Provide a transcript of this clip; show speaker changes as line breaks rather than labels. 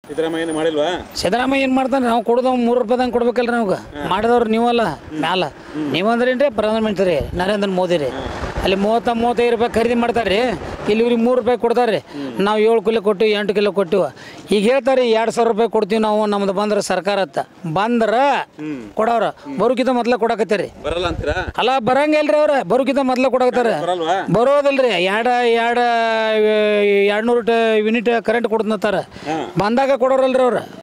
ಸಿದ್ದರಾಮಯ್ಯ ಏನು ಮಾಡಿಲ್ವಾ
ಸಿದ್ದರಾಮಯ್ಯ ಏನು ಮಾಡ್ತಾನೆ ನಾವು ಕೊಡೋದು ಮೂರು ರೂಪಾಯಿದಂಗೆ ಕೊಡ್ಬೇಕಲ್ರಿ ನಮ್ಗೆ ಮಾಡಿದವ್ರು ನೀವಲ್ಲ ಮ್ಯಾಲ ನೀವಂದ್ರೇನ್ರಿ ಪ್ರಧಾನಮಂತ್ರಿ ನರೇಂದ್ರ ಮೋದಿ ರೀ ಅಲ್ಲಿ ಮೂವತ್ತ ಮೂವತ್ತೈದು ರೂಪಾಯಿ ಖರೀದಿ ಮಾಡ್ತಾರೆ ರೀ ಇಲ್ಲಿ ಇವ್ರಿಗೆ ಮೂರು ರೂಪಾಯಿ ಕೊಡ್ತಾರೆ ನಾವು ಏಳು ಕಿಲೋ ಕೊಟ್ಟಿವಿ ಎಂಟು ಕಿಲೋ ಕೊಟ್ಟಿವ ಈಗ ಹೇಳ್ತಾರೆ ಎರಡು ಸಾವಿರ ರೂಪಾಯಿ ಕೊಡ್ತೀವಿ ನಾವು ನಮ್ದು ಬಂದ್ರೆ ಸರ್ಕಾರ ಅತ್ತ ಬಂದ್ರೆ ಕೊಡವ್ರ ಬರೋಕಿಂತ ಮೊದ್ಲ ಕೊಡಕತ್ತೀರಿ
ಬರಲ್ಲ ಅಂತೀರಾ
ಅಲ್ಲ ಬರಂಗಿಲ್ರಿ ಅವ್ರ ಬರೋಕಿಂತ ಮೊದ್ಲ ಕೊಡಕತ್ತಾರ
ಬರಲ್ವಾ
ಬರೋದಿಲ್ರಿ ಎರಡು ಎರಡು ಎರಡ್ನೂರು ಯೂನಿಟ್ ಕರೆಂಟ್ ಕೊಡ್ತಾರ ಬಂದಾಗ ಕೊಡೋರಲ್ರಿ ಅವ್ರು